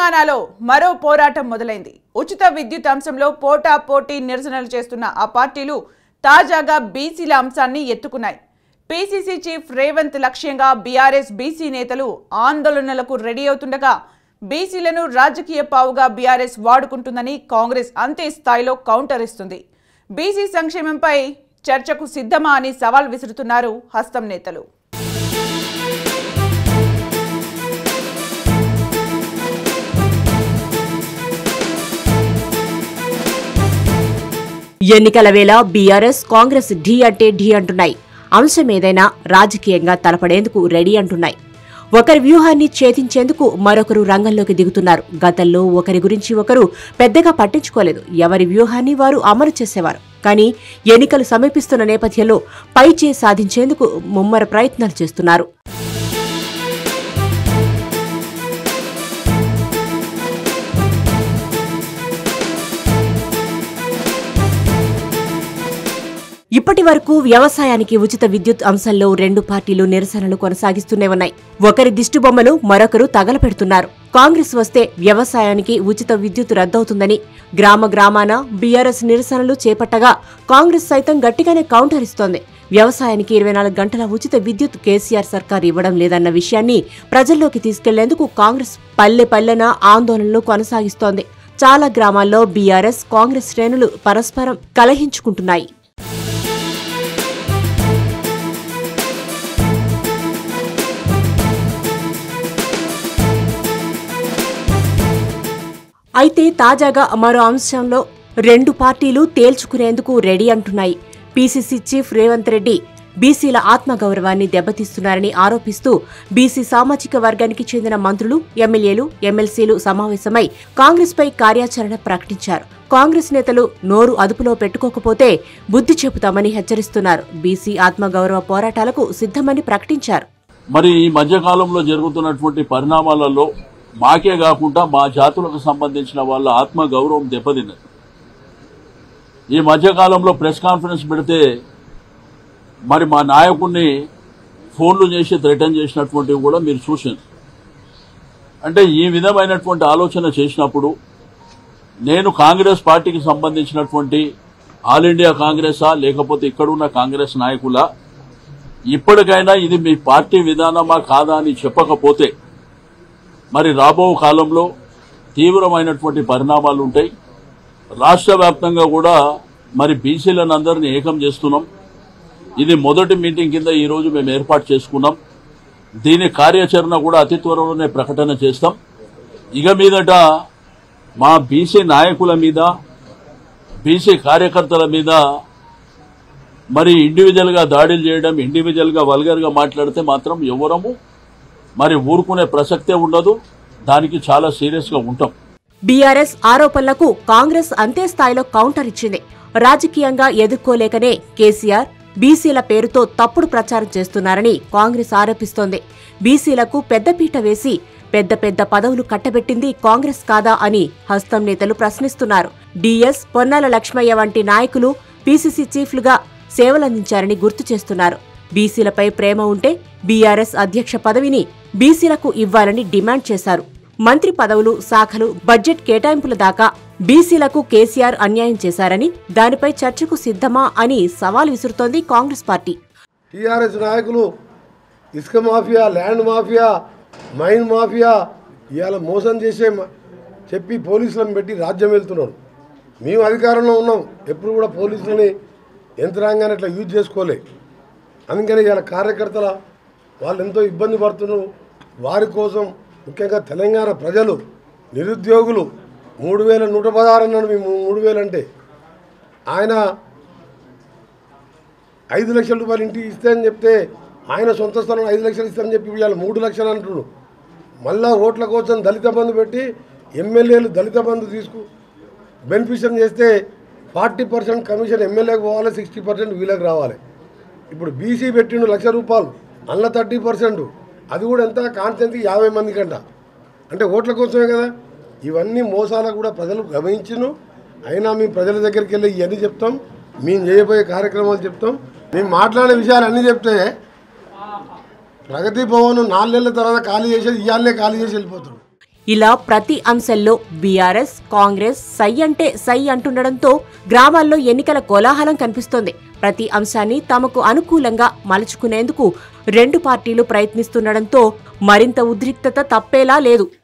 తెలంగాణలో మరో పోరాటం మొదలైంది ఉచిత విద్యుత్ అంశంలో పోటా పోటీ నిరసనలు చేస్తున్న ఆ పార్టీలు తాజాగా బీసీల అంశాన్ని ఎత్తుకున్నాయి పీసీసీ చీఫ్ రేవంత్ లక్ష్యంగా బీఆర్ఎస్ బీసీ నేతలు ఆందోళనలకు రెడీ అవుతుండగా బీసీలను రాజకీయ పావుగా బీఆర్ఎస్ వాడుకుంటుందని కాంగ్రెస్ అంతే స్థాయిలో కౌంటర్ ఇస్తుంది బీసీ సంక్షేమంపై చర్చకు సిద్ధమా అని సవాల్ విసురుతున్నారు హస్తం నేతలు ఎన్నికల వేళ బీఆర్ఎస్ కాంగ్రెస్ ఢీ అంటే ఢీ అంటున్నాయి అంశం ఏదైనా రాజకీయంగా తలపడేందుకు రెడీ అంటున్నాయి ఒకరి వ్యూహాన్ని ఛేదించేందుకు మరొకరు రంగంలోకి దిగుతున్నారు గతంలో ఒకరి గురించి ఒకరు పెద్దగా పట్టించుకోలేదు ఎవరి వ్యూహాన్ని వారు అమలు చేసేవారు కానీ ఎన్నికలు సమీపిస్తున్న నేపథ్యంలో పైచే సాధించేందుకు ముమ్మర ప్రయత్నాలు చేస్తున్నారు ఇప్పటి వరకు వ్యవసాయానికి ఉచిత విద్యుత్ అంశంలో రెండు పార్టీలు నిరసనలు కొనసాగిస్తూనే ఉన్నాయి ఒకరి దిష్టిబొమ్మలు మరొకరు తగలపెడుతున్నారు కాంగ్రెస్ వస్తే వ్యవసాయానికి ఉచిత విద్యుత్ రద్దవుతుందని గ్రామ గ్రామాన బీఆర్ఎస్ నిరసనలు చేపట్టగా కాంగ్రెస్ సైతం గట్టిగానే కౌంటర్ ఇస్తోంది వ్యవసాయానికి ఇరవై నాలుగు గంటల ఉచిత విద్యుత్ కేసీఆర్ సర్కార్ ఇవ్వడం లేదన్న విషయాన్ని ప్రజల్లోకి తీసుకెళ్లేందుకు కాంగ్రెస్ పల్లె పల్లెన ఆందోళనలు కొనసాగిస్తోంది చాలా గ్రామాల్లో బీఆర్ఎస్ కాంగ్రెస్ శ్రేణులు పరస్పరం కలహించుకుంటున్నాయి అయితే తాజాగా మరో అంశంలో రెండు పార్టీలు తేల్చుకునేందుకు రెడీ అంటున్నాయి పీసీసీ చీఫ్ రేవంత్ రెడ్డి బీసీల ఆత్మగౌరవాన్ని దెబ్బతీస్తున్నారని ఆరోపిస్తూ బీసీ సామాజిక వర్గానికి చెందిన మంత్రులు ఎమ్మెల్యేలు ఎమ్మెల్సీలు సమావేశమై కాంగ్రెస్పై కార్యాచరణ ప్రకటించారు కాంగ్రెస్ నేతలు నోరు అదుపులో పెట్టుకోకపోతే బుద్ధి చెబుతామని హెచ్చరిస్తున్నారు బీసీ ఆత్మగౌరవ పోరాటాలకు సిద్ధమని ప్రకటించారు మరి ఈ మధ్య కాలంలో జరుగుతున్నటువంటి పరిణామాలలో మాకే కాకుండా మా జాతులకు సంబంధించిన వాళ్ళ ఆత్మ గౌరవం దెబ్బతిన్నది ఈ మధ్య కాలంలో ప్రెస్ కాన్ఫరెన్స్ పెడితే మరి మా నాయకుడిని ఫోన్లు చేసి థ్రెటన్ చేసినటువంటివి కూడా మీరు చూసారు అంటే ఈ విధమైనటువంటి ఆలోచన చేసినప్పుడు నేను కాంగ్రెస్ పార్టీకి సంబంధించినటువంటి ఆల్ ఇండియా కాంగ్రెసా లేకపోతే ఇక్కడున్న కాంగ్రెస్ నాయకులా ఇప్పటికైనా ఇది మీ పార్టీ విధానమా కాదా అని చెప్పకపోతే మరి రాబో కాలంలో తీవ్రమైనటువంటి పరిణామాలు ఉంటాయి రాష్ట్ర వ్యాప్తంగా కూడా మరి బీసీలను అందరినీ ఏకం చేస్తున్నాం ఇది మొదటి మీటింగ్ కింద ఈ రోజు మేము ఏర్పాటు చేసుకున్నాం దీని కార్యాచరణ కూడా అతి త్వరలోనే ప్రకటన చేస్తాం ఇక మీదట మా బీసీ నాయకుల మీద బీసీ కార్యకర్తల మీద మరి ఇండివిజువల్ గా దాడులు చేయడం ఇండివిజువల్ గా వల్గర్ గా మాట్లాడితే మాత్రం ఎవరము మరి ఊరుకునే ప్రసక్తే ఉండదు దానికి చాలా సీరియస్ గా ఉంటాం బీఆర్ఎస్ ఆరోపణలకు కాంగ్రెస్ అంతే స్థాయిలో కౌంటర్ ఇచ్చింది రాజకీయంగా ఎదుర్కోలేకనే కేసీఆర్ బీసీల పేరుతో తప్పుడు ప్రచారం చేస్తున్నారని కాంగ్రెస్ ఆరోపిస్తోంది బీసీలకు పెద్దపీట వేసి పెద్ద పెద్ద పదవులు కట్టబెట్టింది కాంగ్రెస్ కాదా అని హస్తం నేతలు ప్రశ్నిస్తున్నారు డీఎస్ పొన్నాల లక్ష్మయ్య వంటి నాయకులు పీసీసీ చీఫ్లుగా సేవలందించారని గుర్తు చేస్తున్నారు బీసీలపై ప్రేమ ఉంటే బీఆర్ఎస్ అధ్యక్ష పదవిని బీసీలకు ఇవ్వాలని డిమాండ్ చేశారు మంత్రి పదవులు శాఖలు బడ్జెట్ కేటాయింపుల దాకా బీసీలకు కేసీఆర్ అన్యాయం చేశారని దానిపై చర్చకు సిద్ధమా అని సవాల్ విసురుతోంది కాంగ్రెస్ పార్టీ టీఆర్ఎస్ నాయకులు ఇసుక mafia land mafia mine mafia ఇవాళ మోసం చేసే మ- చెప్పి పోలీసులను పెట్టి రాజ్యం వెళ్తున్నారు మేము అధికారంలో ఉన్నాం ఎప్పుడు కూడా పోలీసులని యంత్రాంగాన్ని ఇట్లా యూజ్ చేసుకోలే అందుకని ఇవాళ కార్యకర్తల వాళ్ళు ఎంతో ఇబ్బంది పడుతున్నారు వారి కోసం ముఖ్యంగా తెలంగాణ ప్రజలు నిరుద్యోగులు మూడు వేల నూట పదహారు అన్నాడు మేము మూడు వేలు అంటే ఆయన ఐదు లక్షల రూపాయలు ఇంటికి ఇస్తే అని చెప్తే ఆయన సొంత స్థలం ఐదు లక్షలు ఇస్తారని చెప్పి ఇవాళ మూడు లక్షలు అంటున్నాడు మళ్ళా ఓట్ల కోసం దళిత బంధు పెట్టి ఎమ్మెల్యేలు దళిత బంధు తీసుకు బెనిఫిషన్ చేస్తే ఫార్టీ పర్సెంట్ కమిషన్ ఎమ్మెల్యేకి పోవాలి సిక్స్టీ పర్సెంట్ వీళ్ళకి రావాలి ఇప్పుడు బీసీ పెట్టిండు లక్ష రూపాయలు అందులో థర్టీ పర్సెంట్ అది కూడా ఎంత కాన్సెన్స్కి యాభై మంది కంట అంటే ఓట్ల కోసమే కదా ఇవన్నీ మోసాలకు కూడా ప్రజలు గమనించును అయినా మేము ప్రజల దగ్గరికి వెళ్ళి ఇవన్నీ చెప్తాం మేము చేయబోయే కార్యక్రమాలు చెప్తాం మేము మాట్లాడే విషయాలు అన్నీ చెప్తే ప్రగతి భవన్ నాలుగేళ్ల తర్వాత ఖాళీ చేసేది ఇవాళనే ఖాళీ చేసి వెళ్ళిపోతాడు ఇలా ప్రతి అంశంలో బీఆర్ఎస్ కాంగ్రెస్ సై అంటే సై అంటుండడంతో గ్రామాల్లో ఎన్నికల కోలాహలం కనిపిస్తోంది ప్రతి అంశాన్ని తమకు అనుకూలంగా మలుచుకునేందుకు రెండు పార్టీలు ప్రయత్నిస్తుండడంతో మరింత ఉద్రిక్తత తప్పేలా లేదు